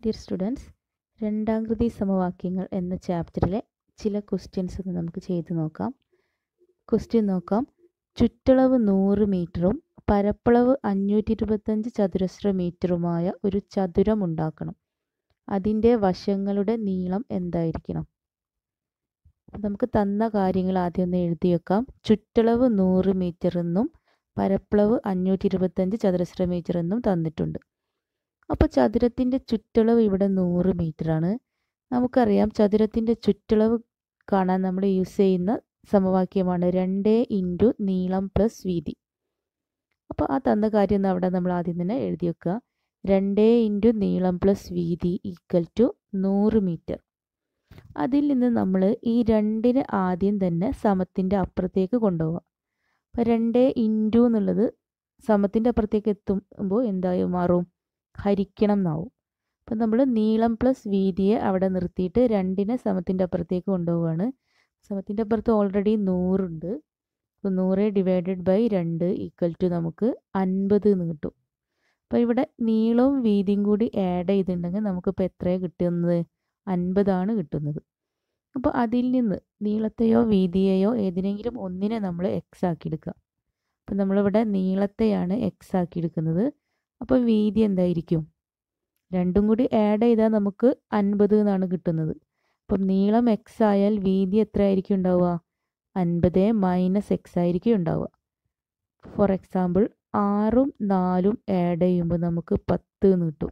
dear students രണ്ടാകൃതി സമവാക്യങ്ങൾ എന്ന ചാപ്റ്ററിലെ ചില ക്വസ്റ്റ്യൻസ് ഒന്ന് നമുക്ക് ചെയ്തു നോക്കാം ക്വസ്റ്റ്യൻ നോക്കാം ചുറ്റളവ് നൂറ് മീറ്ററും പരപ്പളവ് അഞ്ഞൂറ്റി ഇരുപത്തഞ്ച് ചതുരശ്ര മീറ്ററുമായ ഒരു ചതുരം ഉണ്ടാക്കണം അതിൻ്റെ വശങ്ങളുടെ നീളം എന്തായിരിക്കണം നമുക്ക് തന്ന കാര്യങ്ങൾ ആദ്യം ഒന്ന് എഴുതി വെക്കാം ചുറ്റളവ് നൂറ് മീറ്റർ എന്നും പരപ്പളവ് അഞ്ഞൂറ്റി ഇരുപത്തഞ്ച് ചതുരശ്ര മീറ്റർ എന്നും തന്നിട്ടുണ്ട് അപ്പോൾ ചതുരത്തിൻ്റെ ചുറ്റളവ് ഇവിടെ നൂറ് ആണ് നമുക്കറിയാം ചതുരത്തിൻ്റെ ചുറ്റളവ് കാണാൻ നമ്മൾ യൂസ് ചെയ്യുന്ന സമവാക്യമാണ് രണ്ട് ഇൻറ്റു നീളം പ്ലസ് വീതി അപ്പോൾ ആ തന്ന കാര്യം ഒന്ന് അവിടെ നമ്മൾ ആദ്യം തന്നെ എഴുതി വെക്കുക രണ്ട് ഇൻറ്റു നീളം പ്ലസ് വീതി ഈക്വൽ ടു നൂറ് മീറ്റർ അതിൽ നിന്ന് നമ്മൾ ഈ രണ്ടിന് ആദ്യം തന്നെ സമത്തിൻ്റെ അപ്പുറത്തേക്ക് കൊണ്ടുപോവുക അപ്പോൾ രണ്ട് ഇൻറ്റു എന്നുള്ളത് സമത്തിൻ്റെ അപ്പുറത്തേക്ക് എത്തുമ്പോൾ എന്തായി മാറും ഹരിക്കണം എന്നാവും അപ്പം നമ്മൾ നീളം പ്ലസ് വീതിയെ അവിടെ നിർത്തിയിട്ട് രണ്ടിനെ സമത്തിൻ്റെ അപ്പുറത്തേക്ക് കൊണ്ടുപോവുകയാണ് സമത്തിൻ്റെ അപ്പുറത്ത് ഓൾറെഡി നൂറുണ്ട് അപ്പോൾ നൂറ് ഡിവൈഡഡ് ബൈ രണ്ട് ഈക്വൽ ടു നമുക്ക് അൻപത് എന്ന് കിട്ടും അപ്പോൾ ഇവിടെ നീളവും വീതിയും കൂടി ആഡ് ചെയ്തിട്ടുണ്ടെങ്കിൽ നമുക്കിപ്പോൾ എത്രയാണ് കിട്ടുന്നത് അൻപതാണ് കിട്ടുന്നത് അപ്പോൾ അതിൽ നിന്ന് നീളത്തെയോ വീതിയെയോ ഏതിനെങ്കിലും ഒന്നിനെ നമ്മൾ എക്സ് ആക്കി എടുക്കുക അപ്പോൾ നമ്മളിവിടെ നീളത്തെയാണ് എക്സ് ആക്കി എടുക്കുന്നത് അപ്പോൾ വീതി എന്തായിരിക്കും രണ്ടും കൂടി ആഡ് ചെയ്താൽ നമുക്ക് അൻപത് എന്നാണ് കിട്ടുന്നത് അപ്പം നീളം എക്സ് ആയാൽ വീതി എത്ര ആയിരിക്കും ഉണ്ടാവുക അൻപത് മൈനസ് എക്സ് ആയിരിക്കും ഉണ്ടാവുക ഫോർ എക്സാമ്പിൾ ആറും നാലും ആഡ് ചെയ്യുമ്പോൾ നമുക്ക് പത്ത് എന്ന് കിട്ടും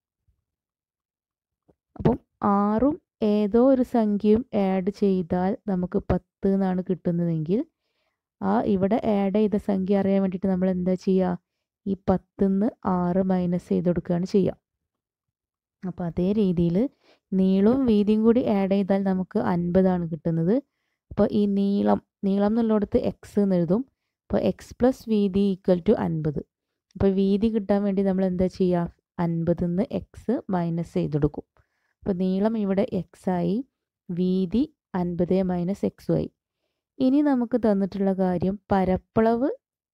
അപ്പം ആറും ഏതോ ഒരു സംഖ്യയും ആഡ് ചെയ്താൽ നമുക്ക് പത്ത് എന്നാണ് കിട്ടുന്നതെങ്കിൽ ആ ഇവിടെ ആഡ് ചെയ്ത സംഖ്യ അറിയാൻ വേണ്ടിയിട്ട് നമ്മൾ എന്താ ചെയ്യുക ഈ പത്തുനിന്ന് ആറ് മൈനസ് ചെയ്ത് കൊടുക്കുകയാണ് ചെയ്യുക അപ്പോൾ അതേ രീതിയിൽ നീളവും വീതിയും കൂടി ആഡ് ചെയ്താൽ നമുക്ക് അൻപതാണ് കിട്ടുന്നത് അപ്പോൾ ഈ നീളം നീളം എന്നുള്ളിടത്ത് എക്സ് എന്ന് എഴുതും അപ്പോൾ എക്സ് പ്ലസ് വീതി ഈക്വൽ ടു അൻപത് അപ്പോൾ വീതി കിട്ടാൻ വേണ്ടി നമ്മൾ എന്താ ചെയ്യുക അൻപതിൽ നിന്ന് എക്സ് മൈനസ് ചെയ്ത് കൊടുക്കും അപ്പോൾ നീളം ഇവിടെ എക്സ് ആയി വീതി അൻപത് മൈനസ് എക്സും ആയി ഇനി നമുക്ക് തന്നിട്ടുള്ള കാര്യം പരപ്പളവ്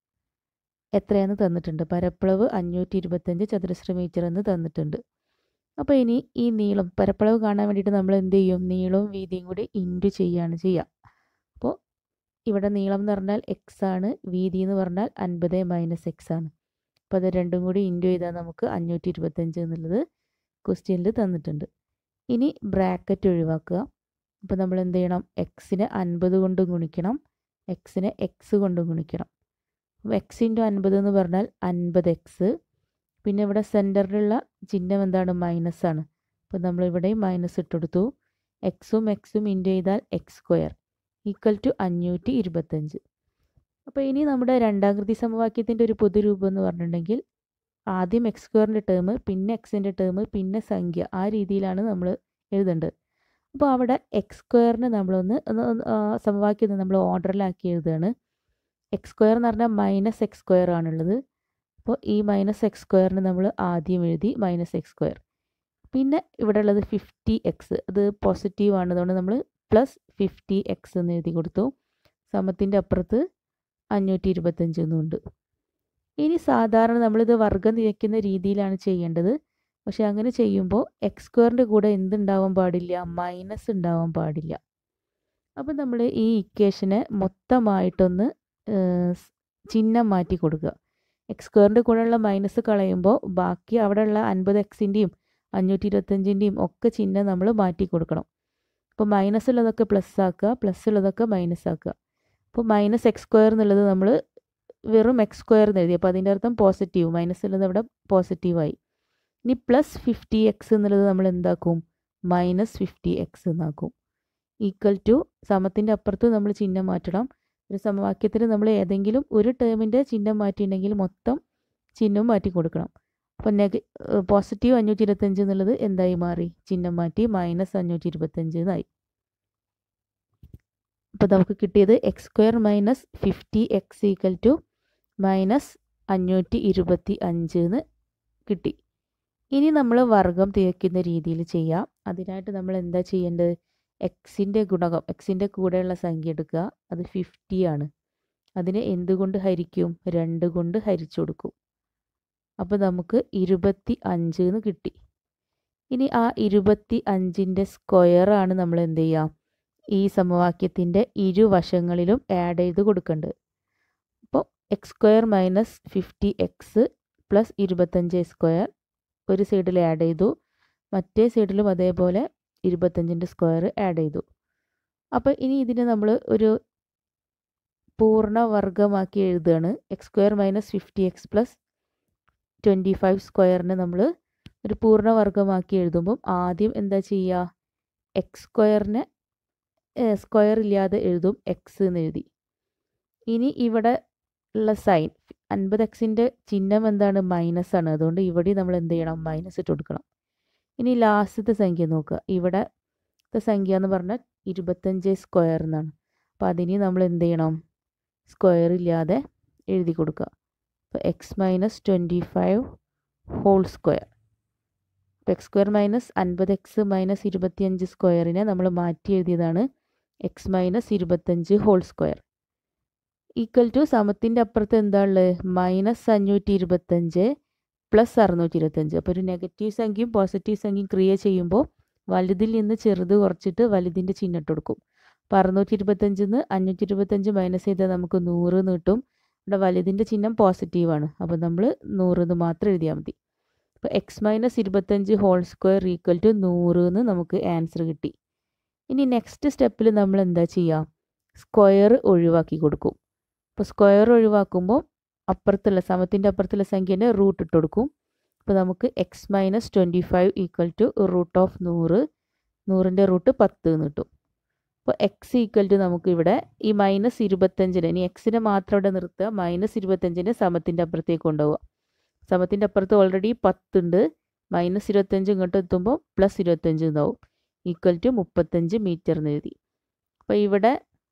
എത്രയാന്ന് തന്നിട്ടുണ്ട് പരപ്പളവ് അഞ്ഞൂറ്റി ഇരുപത്തഞ്ച് ചതുരശ്ര മീറ്റർ എന്ന് തന്നിട്ടുണ്ട് അപ്പോൾ ഇനി ഈ നീളം പരപ്പളവ് കാണാൻ വേണ്ടിയിട്ട് നമ്മൾ എന്ത് ചെയ്യും നീളവും വീതിയും കൂടി ഇൻറ്റു ചെയ്യുകയാണ് ചെയ്യുക അപ്പോൾ ഇവിടെ നീളം എന്ന് പറഞ്ഞാൽ എക്സ് ആണ് വീതി എന്ന് പറഞ്ഞാൽ അൻപത് മൈനസ് എക്സ് ആണ് അപ്പോൾ അത് രണ്ടും കൂടി ഇൻറ്റു ചെയ്താൽ നമുക്ക് അഞ്ഞൂറ്റി ഇരുപത്തഞ്ച് എന്നുള്ളത് ക്വസ്റ്റ്യനിൽ തന്നിട്ടുണ്ട് ഇനി ബ്രാക്കറ്റ് ഒഴിവാക്കുക അപ്പോൾ നമ്മൾ എന്ത് ചെയ്യണം എക്സിനെ അൻപത് കൊണ്ട് ഗുണിക്കണം എക്സിനെ എക്സ് കൊണ്ട് ഗുണിക്കണം അപ്പോൾ എക്സ് ഇൻറ്റു അൻപത് എന്ന് പറഞ്ഞാൽ അൻപത് എക്സ് പിന്നെ ഇവിടെ സെൻറ്ററിലുള്ള ചിഹ്നം എന്താണ് മൈനസ് ആണ് അപ്പോൾ നമ്മൾ ഇവിടെ മൈനസ് ഇട്ടെടുത്തു എക്സും എക്സും ഇൻറ്റു ചെയ്താൽ എക്സ് സ്ക്വയർ ഈക്വൽ ടു അഞ്ഞൂറ്റി ഇരുപത്തഞ്ച് അപ്പോൾ ഇനി നമ്മുടെ രണ്ടാകൃതി സമവാക്യത്തിൻ്റെ ഒരു പൊതുരൂപം എന്ന് പറഞ്ഞിട്ടുണ്ടെങ്കിൽ ആദ്യം എക്സ് സ്ക്വയറിൻ്റെ ടേം പിന്നെ എക്സിൻ്റെ ടേം പിന്നെ സംഖ്യ ആ രീതിയിലാണ് നമ്മൾ എഴുതേണ്ടത് അപ്പോൾ അവിടെ എക്സ് സ്ക്വയറിന് നമ്മളൊന്ന് സമവാക്യം നമ്മൾ ഓർഡറിലാക്കി എഴുതുകയാണ് എക്സ് സ്ക്വയർ എന്ന് പറഞ്ഞാൽ മൈനസ് എക്സ് സ്ക്വയർ ആണുള്ളത് അപ്പോൾ ഈ മൈനസ് എക്സ് സ്ക്വയറിന് നമ്മൾ ആദ്യം എഴുതി മൈനസ് എക്സ് സ്ക്വയർ പിന്നെ ഇവിടെ ഉള്ളത് ഫിഫ്റ്റി എക്സ് അത് പോസിറ്റീവ് ആണ് അതുകൊണ്ട് നമ്മൾ പ്ലസ് ഫിഫ്റ്റി എക്സ് എന്ന് എഴുതി കൊടുത്തു സമത്തിൻ്റെ അപ്പുറത്ത് അഞ്ഞൂറ്റി ഇരുപത്തഞ്ച് എന്നുണ്ട് ഇനി സാധാരണ നമ്മളിത് വർഗം തിരിക്കുന്ന രീതിയിലാണ് ചെയ്യേണ്ടത് പക്ഷെ അങ്ങനെ ചെയ്യുമ്പോൾ എക്സ് സ്ക്വയറിൻ്റെ കൂടെ എന്തുണ്ടാവാൻ പാടില്ല മൈനസ് ഉണ്ടാവാൻ പാടില്ല അപ്പം നമ്മൾ ഈ ഇക്വേഷനെ മൊത്തമായിട്ടൊന്ന് ചിഹ്നം മാറ്റി കൊടുക്കുക എക്സ് സ്ക്വയറിൻ്റെ കൂടെയുള്ള മൈനസ് കളയുമ്പോൾ ബാക്കി അവിടെയുള്ള അൻപത് എക്സിൻ്റെയും അഞ്ഞൂറ്റി ഇരുപത്തഞ്ചിൻ്റെയും ഒക്കെ ചിഹ്നം നമ്മൾ മാറ്റി കൊടുക്കണം അപ്പോൾ മൈനസ് ഉള്ളതൊക്കെ പ്ലസ് ആക്കുക പ്ലസ് ഉള്ളതൊക്കെ മൈനസ് ആക്കുക അപ്പോൾ മൈനസ് എക്സ് സ്ക്വയർ എന്നുള്ളത് നമ്മൾ വെറും എക്സ് സ്ക്വയർ എന്ന് എഴുതി അപ്പോൾ അതിൻ്റെ അർത്ഥം പോസിറ്റീവ് മൈനസ് ഉള്ളത് അവിടെ പോസിറ്റീവായി ഇനി പ്ലസ് ഫിഫ്റ്റി എക്സ് എന്നുള്ളത് നമ്മൾ എന്താക്കും മൈനസ് ഫിഫ്റ്റി എക്സ് എന്നാക്കും ഈക്വൽ ടു സമത്തിൻ്റെ അപ്പുറത്ത് നമ്മൾ ചിഹ്നം മാറ്റണം ഒരു സമവാക്യത്തിൽ നമ്മൾ ഏതെങ്കിലും ഒരു ടേമിൻ്റെ ചിഹ്നം മാറ്റിയിട്ടുണ്ടെങ്കിൽ മൊത്തം ചിഹ്നവും മാറ്റി കൊടുക്കണം അപ്പോൾ നെഗ പോസിറ്റീവ് അഞ്ഞൂറ്റി ഇരുപത്തഞ്ച് എന്നുള്ളത് എന്തായി മാറി ചിഹ്നം മാറ്റി മൈനസ് അഞ്ഞൂറ്റി ഇരുപത്തഞ്ച് എന്നായി അപ്പോൾ നമുക്ക് കിട്ടിയത് x square minus fifty x equal to minus അഞ്ഞൂറ്റി ഇരുപത്തി അഞ്ച് എന്ന് കിട്ടി ഇനി നമ്മൾ വർഗം തികയ്ക്കുന്ന രീതിയിൽ ചെയ്യാം അതിനായിട്ട് നമ്മൾ എന്താ ചെയ്യേണ്ടത് എക്സിൻ്റെ ഗുണകം എക്സിൻ്റെ കൂടെയുള്ള സംഖ്യ എടുക്കുക അത് ഫിഫ്റ്റി ആണ് അതിനെ എന്തുകൊണ്ട് ഹരിക്കും രണ്ട് കൊണ്ട് ഹരിച്ചു കൊടുക്കും അപ്പോൾ നമുക്ക് ഇരുപത്തി അഞ്ച് എന്ന് കിട്ടി ഇനി ആ ഇരുപത്തി അഞ്ചിൻ്റെ സ്ക്വയറാണ് നമ്മൾ എന്ത് ചെയ്യുക ഈ സമവാക്യത്തിൻ്റെ ഇരുവശങ്ങളിലും ആഡ് ചെയ്ത് കൊടുക്കേണ്ടത് അപ്പോൾ x square minus fifty x plus ഇരുപത്തഞ്ച് സ്ക്വയർ ഒരു സൈഡിൽ ആഡ് ചെയ്തു മറ്റേ സൈഡിലും അതേപോലെ ഇരുപത്തഞ്ചിൻ്റെ സ്ക്വയർ ആഡ് ചെയ്തു അപ്പോൾ ഇനി ഇതിനെ നമ്മൾ ഒരു പൂർണ്ണവർഗമാക്കി എഴുതുകയാണ് x square minus fifty x plus twenty five സ്ക്വയറിനെ നമ്മൾ ഒരു പൂർണ്ണവർഗമാക്കി എഴുതുമ്പം ആദ്യം എന്താ ചെയ്യുക എക്സ് സ്ക്വയറിനെ സ്ക്വയർ ഇല്ലാതെ എഴുതും എക്സ് എന്ന് എഴുതി ഇനി ഇവിടെ ഉള്ള സൈൻ അൻപത് എക്സിൻ്റെ ചിഹ്നം എന്താണ് മൈനസ് ആണ് അതുകൊണ്ട് ഇവിടെ നമ്മൾ എന്ത് ചെയ്യണം മൈനസ് ഇട്ട് കൊടുക്കണം ഇനി ലാസ്റ്റത്തെ സംഖ്യ നോക്കുക ഇവിടെ സംഖ്യ എന്ന് പറഞ്ഞാൽ ഇരുപത്തഞ്ച് സ്ക്വയർ എന്നാണ് അപ്പോൾ അതിന് നമ്മൾ എന്ത് ചെയ്യണം സ്ക്വയർ ഇല്ലാതെ എഴുതി കൊടുക്കുക അപ്പോൾ x minus twenty five whole square അപ്പോൾ എക്സ് സ്ക്വയർ മൈനസ് അൻപത് എക്സ് മൈനസ് ഇരുപത്തിയഞ്ച് സ്ക്വയറിനെ നമ്മൾ മാറ്റി എഴുതിയതാണ് എക്സ് മൈനസ് ഇരുപത്തഞ്ച് ഹോൾ സ്ക്വയർ ഈക്വൽ ടു സമത്തിൻ്റെ അപ്പുറത്ത് എന്താ ഉള്ളത് മൈനസ് അഞ്ഞൂറ്റി ഇരുപത്തഞ്ച് പ്ലസ് അറുന്നൂറ്റി ഇരുപത്തഞ്ച് അപ്പോൾ ഒരു നെഗറ്റീവ് സംഖ്യയും പോസിറ്റീവ് സംഖ്യയും ക്രിയ ചെയ്യുമ്പോൾ വലുതിൽ നിന്ന് ചെറുത് കുറച്ചിട്ട് വലുതിൻ്റെ ചിഹ്നം ഇട്ട് കൊടുക്കും അപ്പോൾ അറുന്നൂറ്റി ഇരുപത്തഞ്ചിൽ നിന്ന് അഞ്ഞൂറ്റി ഇരുപത്തഞ്ച് മൈനസ് ചെയ്താൽ നമുക്ക് നൂറ് എന്ന് കിട്ടും ഇവിടെ വലുതിൻ്റെ ചിഹ്നം പോസിറ്റീവാണ് അപ്പോൾ നമ്മൾ നൂറ് എന്ന് മാത്രം എഴുതിയാൽ മതി അപ്പോൾ എക്സ് മൈനസ് ഇരുപത്തഞ്ച് ഹോൾ സ്ക്വയർ ഈക്വൽ ടു നൂറ് എന്ന് നമുക്ക് ആൻസർ കിട്ടി ഇനി നെക്സ്റ്റ് സ്റ്റെപ്പിൽ നമ്മൾ എന്താ ചെയ്യുക സ്ക്വയർ ഒഴിവാക്കി കൊടുക്കും അപ്പോൾ സ്ക്വയർ ഒഴിവാക്കുമ്പോൾ അപ്പുറത്തുള്ള സമത്തിൻ്റെ അപ്പുറത്തുള്ള സംഖ്യേൻ്റെ റൂട്ട് ഇട്ട് കൊടുക്കും അപ്പോൾ നമുക്ക് x minus twenty five equal to root of നൂറ് നൂറിൻ്റെ റൂട്ട് പത്ത് എന്ന് കിട്ടും അപ്പോൾ എക്സ് ഈക്വൽ ടു നമുക്ക് ഇവിടെ ഈ മൈനസ് ഇരുപത്തഞ്ചിന് ഇനി എക്സിനെ മാത്രം ഇവിടെ നിർത്തുക മൈനസ് ഇരുപത്തഞ്ചിന് സമത്തിൻ്റെ അപ്പുറത്തേക്ക് കൊണ്ടുപോവുക സമത്തിൻ്റെ അപ്പുറത്ത് ഓൾറെഡി പത്തുണ്ട് മൈനസ് ഇരുപത്തഞ്ച് ഇങ്ങോട്ട് എത്തുമ്പോൾ പ്ലസ് ഇരുപത്തഞ്ച് ഉണ്ടാവും ഈക്വൽ ടു മുപ്പത്തഞ്ച് മീറ്റർ എന്ന് എഴുതി അപ്പോൾ ഇവിടെ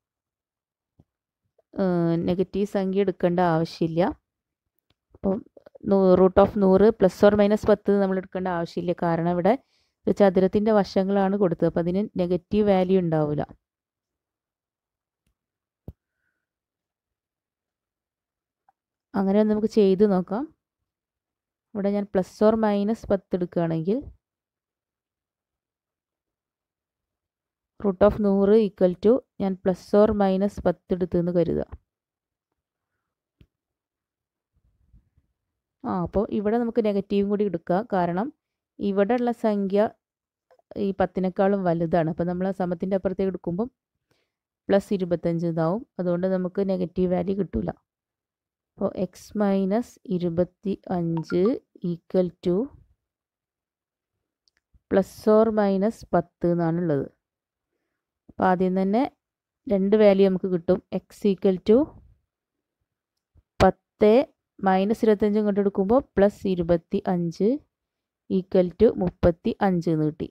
നെഗറ്റീവ് സംഖ്യ എടുക്കേണ്ട ആവശ്യമില്ല അപ്പം റൂട്ട് ഓഫ് നൂറ് പ്ലസ് ഓർ മൈനസ് പത്ത് നമ്മൾ എടുക്കേണ്ട ആവശ്യമില്ല കാരണം ഇവിടെ ഒരു ചതുരത്തിൻ്റെ വശങ്ങളാണ് കൊടുത്തത് അപ്പം അതിന് നെഗറ്റീവ് വാല്യൂ ഉണ്ടാവില്ല അങ്ങനെ നമുക്ക് ചെയ്ത് നോക്കാം ഇവിടെ ഞാൻ പ്ലസ് ഓർ മൈനസ് പത്ത് എടുക്കുകയാണെങ്കിൽ റൂട്ട് ഓഫ് നൂറ് ഈക്വൽ ടു ഞാൻ പ്ലസ് ഓർ മൈനസ് പത്ത് എടുത്തെന്ന് കരുതുക ആ അപ്പോൾ ഇവിടെ നമുക്ക് നെഗറ്റീവും കൂടി എടുക്കുക കാരണം ഇവിടെ ഉള്ള സംഖ്യ ഈ പത്തിനേക്കാളും വലുതാണ് അപ്പോൾ നമ്മൾ സമത്തിൻ്റെ അപ്പുറത്തേക്ക് എടുക്കുമ്പം പ്ലസ് ഇരുപത്തഞ്ച് ഇതാവും അതുകൊണ്ട് നമുക്ക് നെഗറ്റീവ് വാല്യൂ കിട്ടില്ല അപ്പോൾ എക്സ് മൈനസ് ഇരുപത്തി അഞ്ച് equal to plus or minus പത്ത് എന്നാണുള്ളത് അപ്പോൾ ആദ്യം തന്നെ രണ്ട് വാല്യൂ നമുക്ക് കിട്ടും എക്സ് ഈക്വൽ ടു പത്ത് മൈനസ് ഇരുപത്തഞ്ച് ഇങ്ങോട്ട് എടുക്കുമ്പോൾ പ്ലസ് ഇരുപത്തി അഞ്ച് ഈക്വൽ ടു മുപ്പത്തി അഞ്ച് എന്ന് കിട്ടി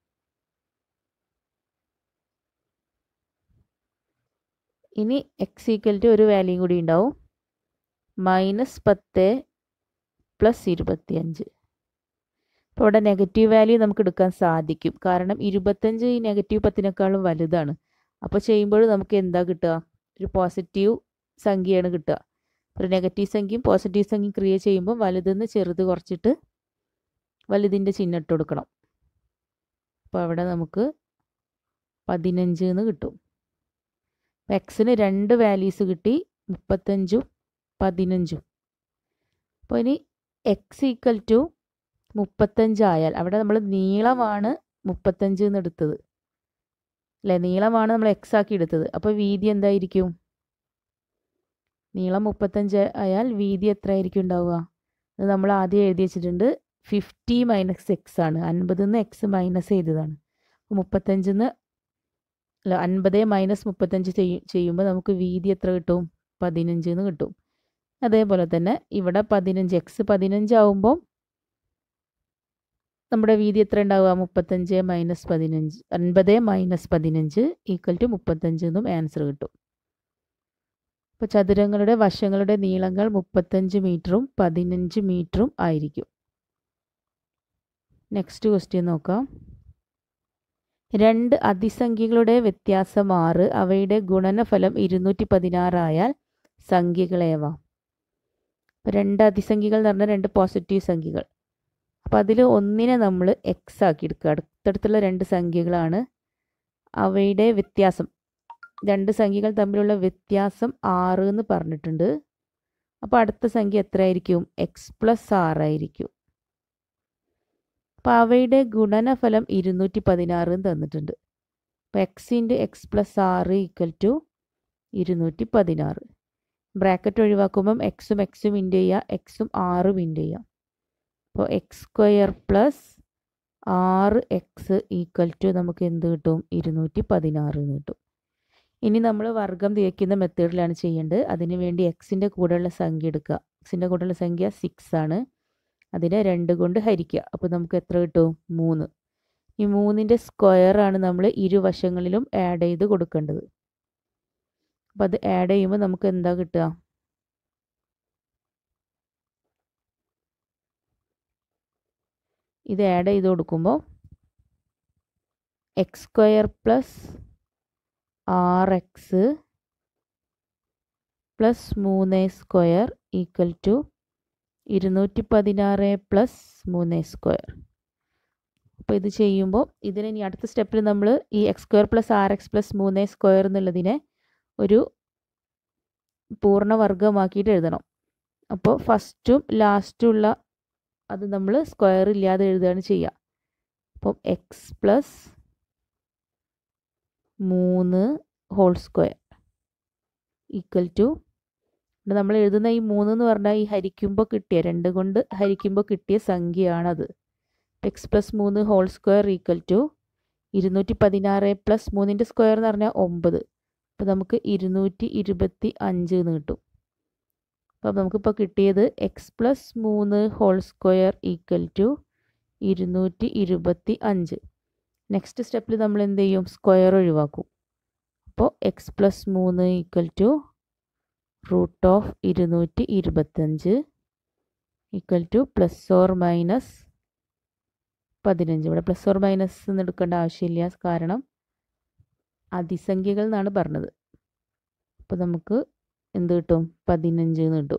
ഇനി എക്സ് ഈക്വൽ ടു ഒരു വാല്യൂം കൂടി ഉണ്ടാവും മൈനസ് പത്ത് പ്ലസ് ഇരുപത്തി അഞ്ച് അപ്പോൾ ഇവിടെ നെഗറ്റീവ് വാല്യൂ നമുക്ക് എടുക്കാൻ സാധിക്കും കാരണം ഇരുപത്തഞ്ച് ഈ നെഗറ്റീവ് പത്തിനേക്കാളും വലുതാണ് അപ്പോൾ ചെയ്യുമ്പോൾ നമുക്ക് എന്താ കിട്ടുക ഒരു പോസിറ്റീവ് സംഖ്യയാണ് കിട്ടുക ഒരു നെഗറ്റീവ് സംഖ്യയും പോസിറ്റീവ് സംഖ്യയും ക്രിയ ചെയ്യുമ്പോൾ വലുതെന്ന് ചെറുത് കുറച്ചിട്ട് വലുതിൻ്റെ ചിഹ്നം ഇട്ട് കൊടുക്കണം അപ്പോൾ അവിടെ നമുക്ക് പതിനഞ്ച് എന്ന് കിട്ടും എക്സിന് രണ്ട് വാല്യൂസ് കിട്ടി മുപ്പത്തഞ്ചും പതിനഞ്ചും അപ്പോൾ ഇനി എക്സ് ഈക്വൽ ടു മുപ്പത്തഞ്ചായാൽ അവിടെ നമ്മൾ നീളമാണ് മുപ്പത്തഞ്ച് എന്ന് എടുത്തത് അല്ലേ നീളമാണ് നമ്മൾ എക്സ് ആക്കി എടുത്തത് അപ്പോൾ വീതി എന്തായിരിക്കും നീളം മുപ്പത്തഞ്ച് ആയാൽ വീതി എത്ര ആയിരിക്കും ഉണ്ടാവുക അത് നമ്മൾ ആദ്യം എഴുതി വെച്ചിട്ടുണ്ട് ഫിഫ്റ്റി മൈനസ് എക്സ് ആണ് അൻപതിൽ നിന്ന് എക്സ് മൈനസ് ചെയ്തതാണ് മുപ്പത്തഞ്ചിൽ നിന്ന് അല്ല അൻപത് മൈനസ് മുപ്പത്തഞ്ച് ചെയ്യും ചെയ്യുമ്പോൾ നമുക്ക് വീതി എത്ര കിട്ടും പതിനഞ്ച് എന്ന് കിട്ടും അതേപോലെ തന്നെ ഇവിടെ പതിനഞ്ച് എക്സ് പതിനഞ്ച് ആവുമ്പോൾ നമ്മുടെ വീതി എത്ര ഉണ്ടാവുക മുപ്പത്തഞ്ച് മൈനസ് പതിനഞ്ച് അൻപത് മൈനസ് പതിനഞ്ച് ഈക്വൽ ടു മുപ്പത്തഞ്ച് എന്നും ആൻസർ കിട്ടും അപ്പോൾ ചതുരങ്ങളുടെ വശങ്ങളുടെ നീളങ്ങൾ മുപ്പത്തഞ്ച് മീറ്ററും പതിനഞ്ച് മീറ്ററും ആയിരിക്കും നെക്സ്റ്റ് ക്വസ്റ്റ്യൻ നോക്കാം രണ്ട് അതിസംഖ്യകളുടെ വ്യത്യാസം ആറ് അവയുടെ ഗുണനഫലം ഇരുന്നൂറ്റി പതിനാറായാൽ സംഖ്യകളേവ രണ്ട് അതിസംഖ്യകൾ എന്ന് പറഞ്ഞാൽ രണ്ട് പോസിറ്റീവ് സംഖ്യകൾ അപ്പോൾ അതിൽ ഒന്നിനെ നമ്മൾ എക്സ് ആക്കി എടുക്കുക അടുത്തടുത്തുള്ള രണ്ട് സംഖ്യകളാണ് അവയുടെ വ്യത്യാസം രണ്ട് സംഖ്യകൾ തമ്മിലുള്ള വ്യത്യാസം ആറ് എന്ന് പറഞ്ഞിട്ടുണ്ട് അപ്പോൾ അടുത്ത സംഖ്യ എത്രയായിരിക്കും എക്സ് പ്ലസ് ആറായിരിക്കും അപ്പോൾ അവയുടെ ഗുണനഫലം ഇരുന്നൂറ്റി പതിനാറ് തന്നിട്ടുണ്ട് അപ്പോൾ എക്സ് ഇൻറ്റു എക്സ് പ്ലസ് ആറ് ഈക്വൽ ടു ഇരുന്നൂറ്റി പതിനാറ് ബ്രാക്കറ്റ് ഒഴിവാക്കുമ്പം എക്സും എക്സും ഇൻറ്റു ചെയ്യുക എക്സും ആറും ഇൻറ്റു ചെയ്യാം അപ്പോൾ എക്സ് സ്ക്വയർ പ്ലസ് ആറ് എക്സ് ഈക്വൽ ടു നമുക്ക് എന്ത് കിട്ടും ഇരുന്നൂറ്റി പതിനാറ് എന്ന് കിട്ടും ഇനി നമ്മൾ വർഗം തികയ്ക്കുന്ന മെത്തേഡിലാണ് ചെയ്യേണ്ടത് അതിന് വേണ്ടി എക്സിൻ്റെ കൂടെയുള്ള സംഖ്യ എടുക്കുക എക്സിൻ്റെ കൂടെയുള്ള സംഖ്യ സിക്സ് ആണ് അതിനെ രണ്ട് കൊണ്ട് ഹരിക്കുക അപ്പോൾ നമുക്ക് എത്ര കിട്ടും മൂന്ന് ഈ മൂന്നിൻ്റെ സ്ക്വയറാണ് നമ്മൾ ഇരുവശങ്ങളിലും ആഡ് ചെയ്ത് കൊടുക്കേണ്ടത് അപ്പോൾ അത് ആഡ് ചെയ്യുമ്പോൾ നമുക്ക് എന്താ കിട്ടുക ഇത് ആഡ് ചെയ്ത് കൊടുക്കുമ്പോൾ എക്സ് സ്ക്വയർ പ്ലസ് ആർ എക്സ് പ്ലസ് മൂന്ന് സ്ക്വയർ ഈക്വൽ ടു ഇരുന്നൂറ്റി പതിനാറ് പ്ലസ് മൂന്ന് സ്ക്വയർ അപ്പോൾ ഇത് ചെയ്യുമ്പോൾ ഇതിന് ഇനി അടുത്ത സ്റ്റെപ്പിൽ നമ്മൾ ഈ എക്സ് സ്ക്വയർ പ്ലസ് ആർ എക്സ് പ്ലസ് മൂന്ന് സ്ക്വയർ എന്നുള്ളതിനെ ഒരു പൂർണ്ണവർഗമാക്കിയിട്ട് എഴുതണം അപ്പോൾ ഫസ്റ്റും ലാസ്റ്റും ഉള്ള അത് നമ്മൾ സ്ക്വയർ ഇല്ലാതെ എഴുതുകയാണ് ചെയ്യുക അപ്പം എക്സ് പ്ലസ് മൂന്ന് ഹോൾ സ്ക്വയർ ഈക്വൽ ടു ഇവിടെ നമ്മൾ എഴുതുന്ന ഈ മൂന്ന് എന്ന് പറഞ്ഞാൽ ഈ ഹരിക്കുമ്പോൾ കിട്ടിയ രണ്ട് കൊണ്ട് ഹരിക്കുമ്പോൾ കിട്ടിയ സംഖ്യയാണത് എക്സ് പ്ലസ് മൂന്ന് ഹോൾ സ്ക്വയർ ഈക്വൽ ടു ഇരുന്നൂറ്റി പതിനാറ് പ്ലസ് മൂന്നിൻ്റെ സ്ക്വയർ എന്ന് പറഞ്ഞാൽ ഒമ്പത് അപ്പോൾ നമുക്ക് ഇരുന്നൂറ്റി ഇരുപത്തി അഞ്ച് എന്ന് കിട്ടും അപ്പോൾ നമുക്കിപ്പോൾ കിട്ടിയത് എക്സ് പ്ലസ് മൂന്ന് ഹോൾ സ്ക്വയർ ഈക്വൽ ടു ഇരുന്നൂറ്റി ഇരുപത്തി അഞ്ച് നെക്സ്റ്റ് സ്റ്റെപ്പിൽ നമ്മൾ എന്ത് ചെയ്യും സ്ക്വയർ ഒഴിവാക്കും അപ്പോൾ എക്സ് പ്ലസ് മൂന്ന് ഈക്വൽ ടു റൂട്ട് ഓഫ് ഇരുന്നൂറ്റി ഇരുപത്തഞ്ച് equal to plus or minus പതിനഞ്ച് ഇവിടെ പ്ലസ് ഓർ മൈനസ് എന്ന് എടുക്കേണ്ട ആവശ്യമില്ല കാരണം അതിസംഖ്യകൾ എന്നാണ് പറഞ്ഞത് അപ്പോൾ നമുക്ക് എന്ത് കിട്ടും പതിനഞ്ച് എന്ന് കിട്ടും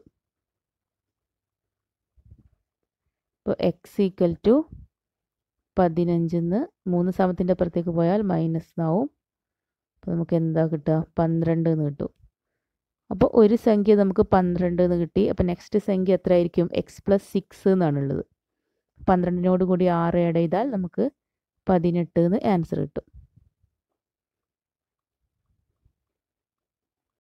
ഇപ്പോൾ എക്സ് ഈക്വൽ ടു പതിനഞ്ചിന്ന് മൂന്ന് സമത്തിൻ്റെ അപ്പുറത്തേക്ക് പോയാൽ മൈനസ് എന്നാവും അപ്പോൾ നമുക്ക് എന്താ കിട്ടുക പന്ത്രണ്ട് എന്ന് കിട്ടും അപ്പോൾ ഒരു സംഖ്യ നമുക്ക് പന്ത്രണ്ട് എന്ന് കിട്ടി അപ്പോൾ നെക്സ്റ്റ് സംഖ്യ എത്ര ആയിരിക്കും എക്സ് പ്ലസ് സിക്സ് എന്നാണുള്ളത് പന്ത്രണ്ടിനോട് കൂടി ആറ് ആഡ് ചെയ്താൽ നമുക്ക് പതിനെട്ട് എന്ന് ആൻസർ കിട്ടും